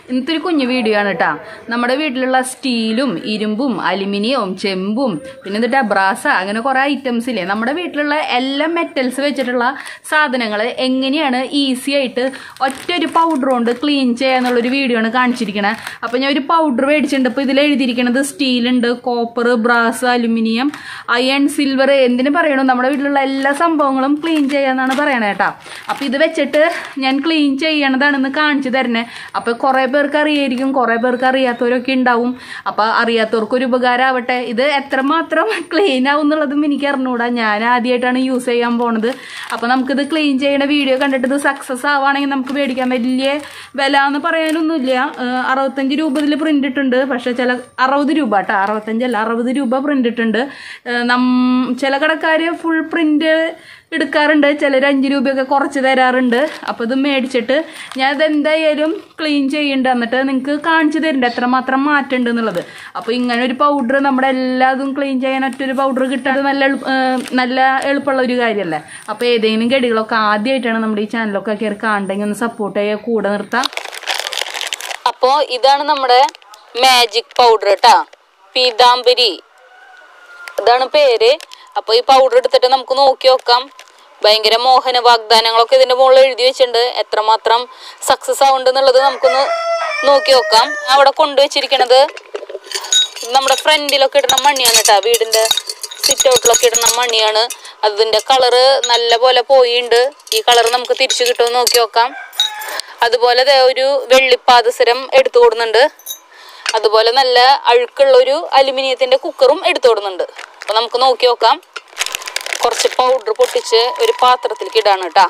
ഇന്നത്തെ ഒരു കുഞ്ഞു വീഡിയോ ആണ് കേട്ടാ നമ്മുടെ വീട്ടിലുള്ള സ്റ്റീലും ഇരുമ്പും അലുമിനിയവും ചെമ്പും പിന്നെ എന്നിട്ട് ബ്രാസ അങ്ങനെ കുറെ ഐറ്റംസ് ഇല്ലേ നമ്മുടെ വീട്ടിലുള്ള എല്ലാ മെറ്റൽസ് വെച്ചിട്ടുള്ള സാധനങ്ങൾ എങ്ങനെയാണ് ഈസി ആയിട്ട് ഒറ്റ ഒരു പൗഡർ കൊണ്ട് ക്ലീൻ ചെയ്യാന്നുള്ളൊരു വീഡിയോ ആണ് കാണിച്ചിരിക്കണത് അപ്പം ഞാൻ ഒരു പൗഡർ മേടിച്ചിട്ടുണ്ട് ഇപ്പോൾ ഇതിൽ എഴുതിയിരിക്കുന്നത് സ്റ്റീലുണ്ട് copper brass aluminium iron silver എന്തിനു പറയണു നമ്മുടെ വീട്ടിലുള്ള എല്ലാ സംഭവങ്ങളും ക്ലീൻ ചെയ്യാന്നാണ് പറയണത് കേട്ടാ അപ്പം ഇത് വെച്ചിട്ട് ഞാൻ ക്ലീൻ ചെയ്യണതാണെന്ന് കാണിച്ചു തരണേ അപ്പം കുറേ പേർക്ക് അറിയായിരിക്കും കുറേ പേർക്ക് അറിയാത്തവരൊക്കെ ഉണ്ടാവും അപ്പം അറിയാത്തവർക്ക് ഒരു ഉപകാരമാവട്ടെ ഇത് എത്രമാത്രം ക്ലീൻ ആവും എന്നുള്ളതും എനിക്ക് അറിഞ്ഞുകൂടാ ഞാൻ ആദ്യമായിട്ടാണ് യൂസ് ചെയ്യാൻ പോണത് അപ്പം നമുക്കിത് ക്ലീൻ ചെയ്യണ വീഡിയോ കണ്ടിട്ട് ഇത് സക്സസ് ആവുകയാണെങ്കിൽ നമുക്ക് മേടിക്കാൻ വലിയ വില എന്ന് പറയാനൊന്നുമില്ല ഏഹ് അറുപത്തഞ്ച് രൂപ ഇതിൽ പ്രിന്റ് ഇട്ടുണ്ട് പക്ഷെ ചില അറുപത് രൂപ കേട്ടോ അറുപത്തഞ്ചല്ല അറുപത് രൂപ പ്രിന്റ് ഇട്ടുണ്ട് ഏഹ് നം ചില കടക്കാർ ഫുൾ പ്രിന്റ് എടുക്കാറുണ്ട് ചിലർ അഞ്ച് രൂപയൊക്കെ കുറച്ച് തരാറുണ്ട് അപ്പോൾ ഇത് മേടിച്ചിട്ട് ഞാൻ ഇത് എന്തായാലും ക്ലീൻ ചെയ്യുന്നുണ്ട് എന്നിട്ട് നിങ്ങൾക്ക് കാണിച്ചു തരുന്നുണ്ട് എത്രമാത്രം മാറ്റമുണ്ട് എന്നുള്ളത് അപ്പോൾ ഇങ്ങനെ ഒരു പൗഡർ നമ്മുടെ എല്ലാതും ക്ലീൻ ചെയ്യാൻ ഒറ്റൊരു പൗഡർ കിട്ടുന്നത് നല്ല എളുപ്പ ഏഹ് നല്ല എളുപ്പമുള്ള ഒരു കാര്യമല്ലേ അപ്പോൾ ഏതെങ്കിലും ഗടികളൊക്കെ ആദ്യമായിട്ടാണ് നമ്മുടെ ഈ ചാനലൊക്കെ കയറി കാണണ്ടെങ്കിൽ ഒന്ന് സപ്പോർട്ട് ചെയ്യുക കൂടെ നിർത്താം അപ്പോ ഇതാണ് നമ്മുടെ മാജിക് പൗഡർ കേട്ടാ പീതാംബരി ഇതാണ് പേര് അപ്പൊ ഈ പൗഡർ എടുത്തിട്ട് നമുക്ക് നോക്കി നോക്കാം ഭയങ്കര മോഹന വാഗ്ദാനങ്ങളൊക്കെ ഇതിന്റെ മുകളിൽ എഴുതി വെച്ചിട്ടുണ്ട് എത്രമാത്രം സക്സസ് ആവുന്നുണ്ട് എന്നുള്ളത് നമുക്കൊന്ന് നോക്കി നോക്കാം അവിടെ കൊണ്ടുവച്ചിരിക്കണത് നമ്മുടെ ഫ്രണ്ടിലൊക്കെ ഇടുന്ന മണിയാണ് കേട്ടാ വീടിന്റെ സിറ്റ് ഔട്ടിലൊക്കെ ഇടുന്ന മണിയാണ് അതിന്റെ കളറ് നല്ല പോലെ പോയിണ്ട് ഈ കളർ നമുക്ക് തിരിച്ചു കിട്ടുമെന്ന് നോക്കി നോക്കാം അതുപോലെ ദേ ഒരു വെള്ളിപ്പാദസരം എടുത്തു കൊടുക്കുന്നുണ്ട് അതുപോലെ നല്ല അഴുക്കുള്ള ഒരു അലുമിനിയത്തിന്റെ കുക്കറും എടുത്തു കൊടുക്കുന്നുണ്ട് അപ്പൊ നമുക്ക് നോക്കി നോക്കാം കുറച്ച് പൗഡർ പൊട്ടിച്ച് ഒരു പാത്രത്തിലേക്ക് ഇടാണ് കേട്ടാ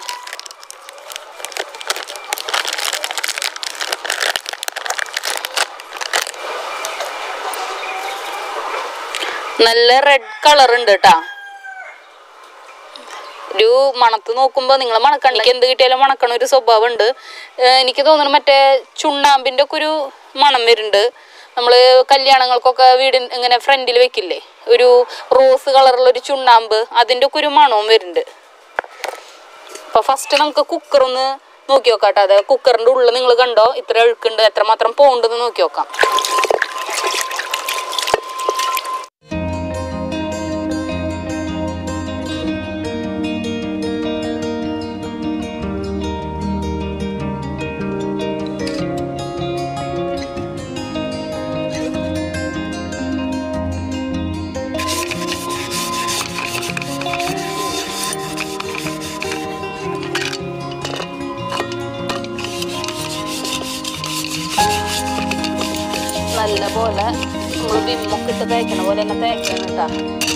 നല്ല റെഡ് കളർ ഉണ്ട് കേട്ടാ ഒരു മണത്ത് നോക്കുമ്പോ നിങ്ങൾ മണക്കണ്ട എനിക്ക് എന്ത് കിട്ടിയാലും മണക്കണ ഒരു സ്വഭാവം ഉണ്ട് എനിക്ക് തോന്നുന്നു മറ്റേ ചുണ്ണാമ്പിന്റെ ഒക്കെ ഒരു മണം വരുന്നുണ്ട് നമ്മള് കല്യാണങ്ങൾക്കൊക്കെ വീടിൻ ഇങ്ങനെ ഫ്രണ്ടിൽ വെക്കില്ലേ ഒരു റോസ് കളറുള്ള ഒരു ചുണ്ണാമ്പ് അതിന്റെ ഒക്കെ ഒരു മണവും വരുന്നുണ്ട് അപ്പൊ ഫസ്റ്റ് നമുക്ക് കുക്കർ ഒന്ന് നോക്കി നോക്കാം കേട്ടോ അതെ കുക്കറിന്റെ ഉള്ളിൽ നിങ്ങൾ കണ്ടോ ഇത്ര അഴുക്കുണ്ട് എത്രമാത്രം പോണ്ടെന്ന് നോക്കി നോക്കാം നല്ല പോലെ നമ്മൾ വിമ്മൊക്കെ ഇട്ട് തേക്കണ പോലെ തന്നെ തേക്കണം കേട്ടാ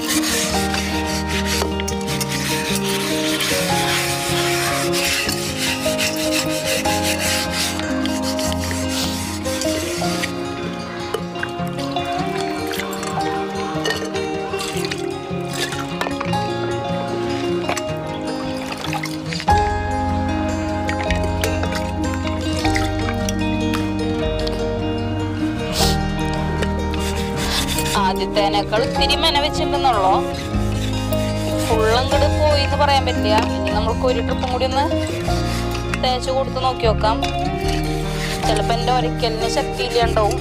ആദ്യത്തേനേക്കാൾ ഇത്തിരി മെന വെച്ചിട്ടുണ്ടെന്നുള്ളോ ഫുള്ളങ്ങട് പോയി എന്ന് പറയാൻ പറ്റില്ല ഇനി നമ്മൾക്ക് ഒരു ട്രിപ്പും കൂടി ഒന്ന് തേച്ച് കൊടുത്ത് നോക്കി നോക്കാം ചിലപ്പോ എന്റെ ഒരിക്കലിന് ശക്തി ഇല്ലാണ്ടാവും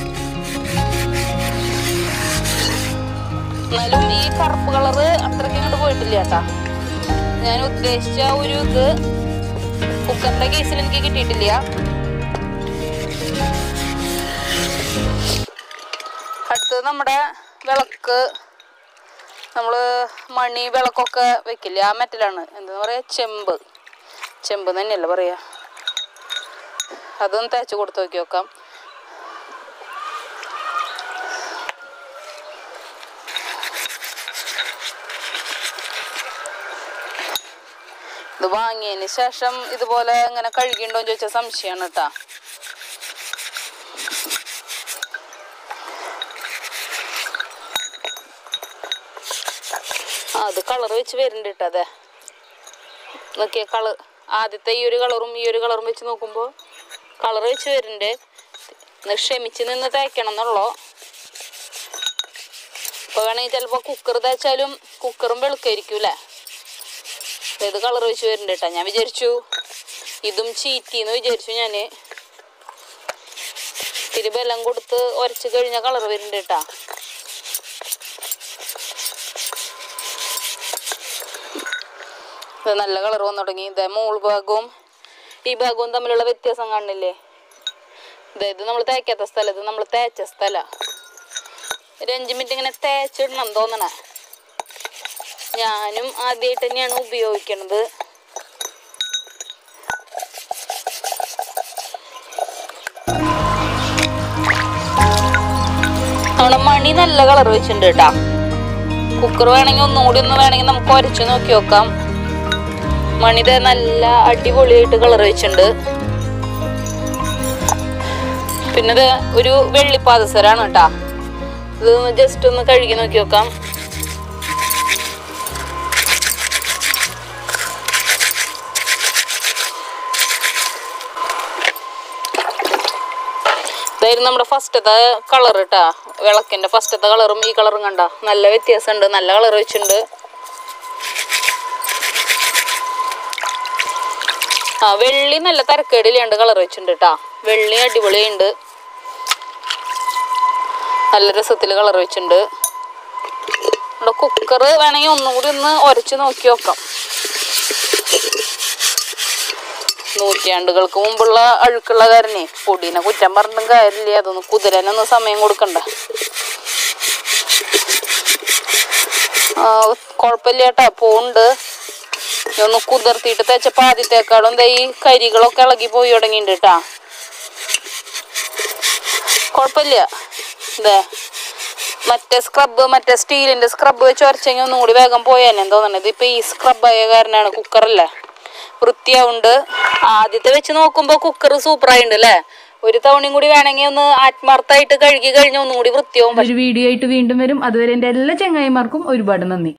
എന്നാലും ഈ കറുപ്പ് കളറ് അത്രയ്ക്ക് അങ്ങോട്ട് പോയിട്ടില്ല കേട്ടാ ഞാൻ ഉദ്ദേശിച്ച ഒരു ഇത് കുക്കറിന്റെ കേസിൽ എനിക്ക് കിട്ടിയിട്ടില്ല അടുത്തത് നമ്മുടെ വിളക്ക് നമ്മൾ മണി വിളക്കൊക്കെ വെക്കില്ലേ ആ മെറ്റലാണ് എന്താ പറയാ ചെമ്പ് ചെമ്പ് തന്നെയല്ല പറയാ അതൊന്ന് തേച്ച് കൊടുത്ത് നോക്കി നോക്കാം ഇത് വാങ്ങിയതിന് ശേഷം ഇതുപോലെ ഇങ്ങനെ കഴുകിണ്ടോ എന്ന് ചോദിച്ച സംശയമാണ് കേട്ടാ ആ അത് കളർ വെച്ച് വരുന്നുണ്ട് കേട്ടോ അതെ നോക്കിയ കളർ ആദ്യത്തെ ഈ ഒരു കളറും ഈ ഒരു കളറും വെച്ച് നോക്കുമ്പോൾ കളർ വെച്ച് വരുന്നുണ്ട് ഒന്ന് ക്ഷമിച്ച് നിന്ന് തേക്കണം എന്നുള്ളോ ഇപ്പൊ വേണമെങ്കിൽ ചിലപ്പോൾ കുക്കർ തേച്ചാലും കുക്കറും വെളുക്കായിരിക്കൂലേ ഇത് കളർ വെച്ച് വരുന്നുണ്ട് കേട്ടോ ഞാൻ വിചാരിച്ചു ഇതും ചീറ്റിന്ന് വിചാരിച്ചു ഞാന് ഇത്തിരി ബലം കൊടുത്ത് ഉരച്ച് കഴിഞ്ഞ കളർ വരുന്നുണ്ട് കേട്ടാ ഇത് നല്ല കളർ വന്നു തുടങ്ങി ഇതേ മോൾ ഭാഗവും ഈ ഭാഗവും തമ്മിലുള്ള വ്യത്യാസം കാണില്ലേ ഇതേ ഇത് നമ്മൾ തേക്കാത്ത സ്ഥലം ഇത് നമ്മൾ തേച്ച സ്ഥല ഒരു അഞ്ച് മിനിറ്റ് ഇങ്ങനെ തേച്ചിടണം തോന്നണേ ഞാനും ആദ്യമായിട്ട് തന്നെയാണ് ഉപയോഗിക്കണത് നമ്മുടെ മണി നല്ല കളർ വെച്ചിട്ടുണ്ട് കേട്ടാ കുക്കർ വേണമെങ്കിൽ ഒന്നുകൂടി ഒന്ന് വേണമെങ്കിൽ നമുക്ക് ഉരച്ചു നോക്കി നോക്കാം മണിത നല്ല അടിപൊളിയായിട്ട് കളർ വെച്ചിട്ടുണ്ട് പിന്നെ ഇത് ഒരു വെള്ളിപ്പാദസരാണ് കേട്ടാ ഇത് ജസ്റ്റ് ഒന്ന് കഴുകി നോക്കി നോക്കാം ഇതായിരുന്നു നമ്മുടെ ഫസ്റ്റത്തെ കളർ കേട്ടാ വിളക്കിന്റെ ഫസ്റ്റത്തെ കളറും ഈ കളറും കണ്ട നല്ല വ്യത്യാസമുണ്ട് നല്ല കളർ വെച്ചിട്ടുണ്ട് ആ വെള്ളി നല്ല തരക്കേടില്ലാണ്ട് കളർ വെച്ചിട്ടുണ്ട് കേട്ടാ വെള്ളി അടിപൊളിയുണ്ട് നല്ല രസത്തിൽ കളർ വെച്ചിട്ടുണ്ട് നമ്മുടെ കുക്കർ വേണമെങ്കിൽ ഒന്നും കൂടി ഒന്ന് ഉരച്ച് നോക്കി നോക്കാം നൂറ്റാണ്ടുകൾക്ക് മുമ്പുള്ള അഴുക്കുള്ള കാരനെ പൊടീനെ കുറ്റം പറഞ്ഞിട്ടും കാര്യമില്ല അതൊന്ന് കുതിരനൊന്ന് സമയം കൊടുക്കണ്ട ആ, കുഴപ്പമില്ല കേട്ടാ പോണ്ട് ഒന്ന് കുതിർത്തിയിട്ട് തേച്ചപ്പോ ആദ്യത്തേക്കാളും ദേ ഈ കരികളൊക്കെ ഇളകി പോയി തുടങ്ങിയിട്ടുണ്ട് കേട്ടാ കുഴപ്പമില്ല ഇതേ മറ്റേ സ്ക്രബ് മറ്റേ സ്റ്റീലിന്റെ സ്ക്രബ് വെച്ച് ഉരച്ചെങ്കിൽ ഒന്നും കൂടി വേഗം പോയാനെ തോന്നണത് ഇതിപ്പോ ഈ സ്ക്രബ് ആയ കാരനാണ് കുക്കറല്ലേ വൃത്തിയാവുണ്ട് ആദ്യത്തെ വെച്ച് നോക്കുമ്പോ കുക്കർ സൂപ്പർ ആയിട്ടുണ്ട് അല്ലേ ഒരു തവണയും കൂടി വേണമെങ്കിൽ ഒന്ന് ആത്മാർത്ഥമായിട്ട് കഴുകി കഴിഞ്ഞാൽ ഒന്നും കൂടി വൃത്തിയാവും ഒരു വീഡിയോ ആയിട്ട് വീണ്ടും വരും അതുവരെ എൻ്റെ എല്ലാ ചങ്ങായിമാർക്കും ഒരുപാട് നന്ദി